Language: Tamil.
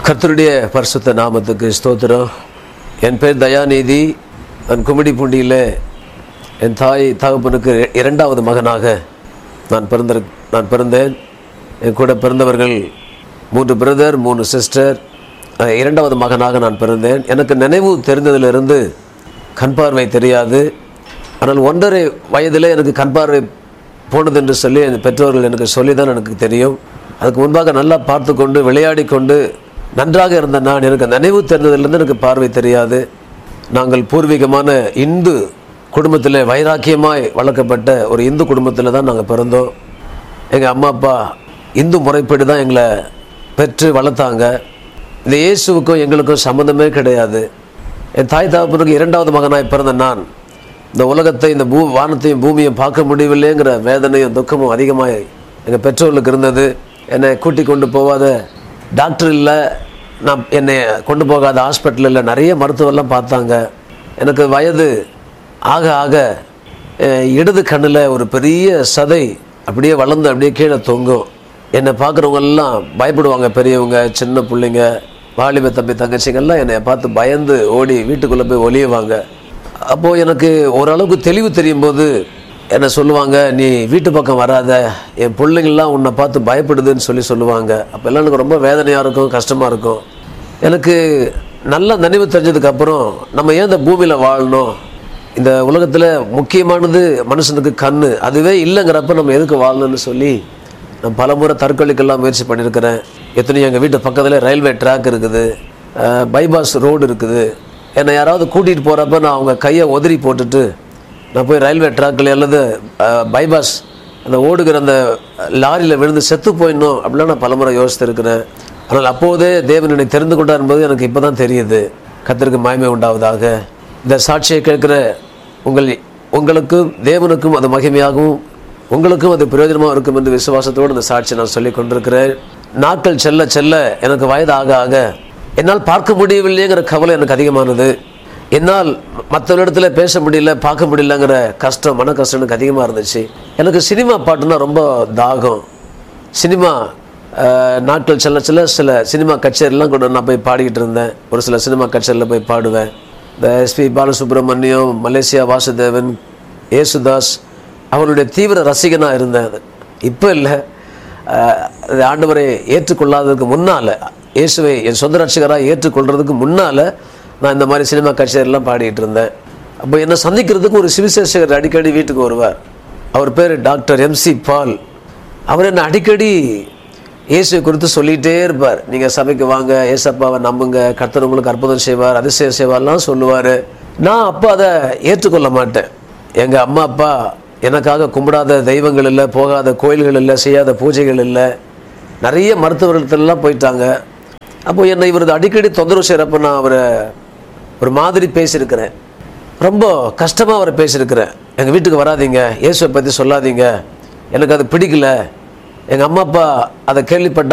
கர்த்தருடைய பரிசுத்த நாமத்துக்கு ஸ்தோத்திரம் என் பேர் தயாநிதி நான் கும்மிடிப்பூண்டியில் என் தாய் தகப்பனுக்கு இரண்டாவது மகனாக நான் பிறந்த நான் பிறந்தேன் என் கூட பிறந்தவர்கள் மூன்று பிரதர் மூணு சிஸ்டர் அஹ், இரண்டாவது மகனாக நான் பிறந்தேன் எனக்கு நினைவு தெரிந்ததிலிருந்து கண் பார்வை தெரியாது ஆனால் ஒன்றரை வயதிலே எனக்கு கண் பார்வை போனது என்று சொல்லி என் பெற்றோர்கள் எனக்கு சொல்லி தான் எனக்கு தெரியும் அதுக்கு முன்பாக நல்லா பார்த்து கொண்டு விளையாடி கொண்டு நன்றாக இருந்த நான் எனக்கு நினைவு தெரிந்ததிலிருந்து எனக்கு பார்வை தெரியாது நாங்கள் பூர்வீகமான இந்து குடும்பத்தில் வைராக்கியமாய் வளர்க்கப்பட்ட ஒரு இந்து குடும்பத்தில் தான் நாங்கள் பிறந்தோம் எங்கள் அம்மா அப்பா இந்து முறைப்படி தான் எங்களை பெற்று வளர்த்தாங்க இந்த இயேசுவுக்கும் எங்களுக்கும் சம்மந்தமே கிடையாது என் தாய் தகப்பனுக்கு இரண்டாவது மகனாய் பிறந்த நான் இந்த உலகத்தை இந்த பூ வானத்தையும் பூமியையும் பார்க்க முடியவில்லைங்கிற வேதனையும் துக்கமும் அதிகமாக எங்கள் பெற்றோர்களுக்கு இருந்தது என்னை கூட்டி கொண்டு போகாத டாக்டர் இல்லை நான் என்னை கொண்டு போகாத ஹாஸ்பிட்டல் இல்லை நிறைய மருத்துவம்லாம் பார்த்தாங்க எனக்கு வயது ஆக ஆக அஹ், இடது கண்ணில் ஒரு பெரிய சதை அப்படியே வளர்ந்து அப்படியே கீழே தொங்கும் என்னை பார்க்குறவங்க எல்லாம் பயப்படுவாங்க பெரியவங்க சின்ன பிள்ளைங்க வாலிப தம்பி தங்கச்சிங்கெல்லாம் என்னை பார்த்து பயந்து ஓடி வீட்டுக்குள்ளே போய் ஒளியுவாங்க அப்போது எனக்கு ஓரளவுக்கு தெளிவு தெரியும் போது என்ன சொல்லுவாங்க நீ வீட்டு பக்கம் வராத என் பிள்ளைங்கள்லாம் உன்னை பார்த்து பயப்படுதுன்னு சொல்லி சொல்லுவாங்க அப்போ எல்லாம் எனக்கு ரொம்ப வேதனையாக இருக்கும் கஷ்டமாக இருக்கும் எனக்கு நல்ல நினைவு தெரிஞ்சதுக்கப்புறம் நம்ம ஏன் இந்த பூமியில் வாழணும் இந்த உலகத்தில் முக்கியமானது மனுஷனுக்கு கண்ணு அதுவே இல்லைங்கிறப்ப நம்ம எதுக்கு வாழணும்னு சொல்லி நான் பலமுறை தற்கொலைக்கெல்லாம் முயற்சி பண்ணியிருக்கிறேன் எத்தனையோ எங்கள் வீட்டு பக்கத்தில் ரயில்வே ட்ராக் இருக்குது அஹ், பைபாஸ் ரோடு இருக்குது என்னை யாராவது கூட்டிகிட்டு போகிறப்ப நான் அவங்க கையை உதறி போட்டுட்டு நான் போய் ரயில்வே ட்ராக்கில் அல்லது அஹ், பைபாஸ் அந்த ஓடுகிற அந்த லாரியில் விழுந்து செத்து போயிடணும் அப்படிலாம் நான் பலமுறை யோசித்திருக்கிறேன் ஆனால் அப்போதே தேவன் என்னை தெரிந்து கொண்டார் என்பது எனக்கு இப்போ தான் தெரியுது கத்திற்கு மாய்மை உண்டாவதாக இந்த சாட்சியை கேட்கிற உங்கள் உங்களுக்கும் தேவனுக்கும் அது மகிமையாகவும் உங்களுக்கும் அது பிரயோஜனமாக இருக்கும் என்று விசுவாசத்தோடு இந்த சாட்சி நான் சொல்லி கொண்டிருக்கிறேன் நாட்கள் செல்ல செல்ல எனக்கு வயது ஆக ஆக என்னால் பார்க்க முடியவில்லைங்கிற கவலை எனக்கு அதிகமானது என்னால் மற்றவரிடத்துல பேச முடியல பார்க்க முடியலங்கிற கஷ்டம் மன கஷ்டம் எனக்கு அதிகமாக இருந்துச்சு எனக்கு சினிமா பாட்டுனா ரொம்ப தாகம் சினிமா அஹ், நாட்கள் செல்ல செல்ல சில சினிமா கச்சேரிலாம் கூட நான் போய் பாடிக்கிட்டு இருந்தேன் ஒரு சில சினிமா கச்சேரியில் போய் பாடுவேன் இந்த எஸ்பி பாலசுப்ரமணியம் மலேசியா வாசுதேவன் ஏசுதாஸ் அவருடைய தீவிர ரசிகனாக இருந்தேன் இப்போ இல்லை ஆண்டவரை ஏற்றுக்கொள்ளாததுக்கு முன்னால் இயேசுவை என் சொந்த ரட்சகராக ஏற்றுக்கொள்றதுக்கு முன்னால் நான் இந்த மாதிரி சினிமா கச்சேரிலாம் பாடிட்டு இருந்தேன் அப்போ என்னை சந்திக்கிறதுக்கு ஒரு சிவிசேஷகர் அடிக்கடி வீட்டுக்கு வருவார் அவர் பேர் டாக்டர் எம்சி பால் அவர் என்ன அடிக்கடி இயேசுவை குறித்து சொல்லிகிட்டே இருப்பார் நீங்கள் சபைக்கு வாங்க ஏசப்பாவை நம்புங்க கர்த்தர் உங்களுக்கு அற்புதம் செய்வார் அதிசய செய்வார்லாம் சொல்லுவார் நான் அப்போ அதை ஏற்றுக்கொள்ள மாட்டேன் எங்கள் அம்மா அப்பா எனக்காக கும்பிடாத தெய்வங்கள் இல்லை போகாத கோயில்கள் இல்லை செய்யாத பூஜைகள் இல்லை நிறைய மருத்துவர்களெல்லாம் போயிட்டாங்க அப்போ என்னை இவரது அடிக்கடி தொந்தரவு செய்கிறப்ப நான் அவரை ஒரு மாதிரி பேசியிருக்கிறேன் ரொம்ப கஷ்டமாக அவரை பேசியிருக்கிறேன் எங்கள் வீட்டுக்கு வராதீங்க இயேசுவை பற்றி சொல்லாதீங்க எனக்கு அது பிடிக்கல எங்கள் அம்மா அப்பா அதை கேள்விப்பட்ட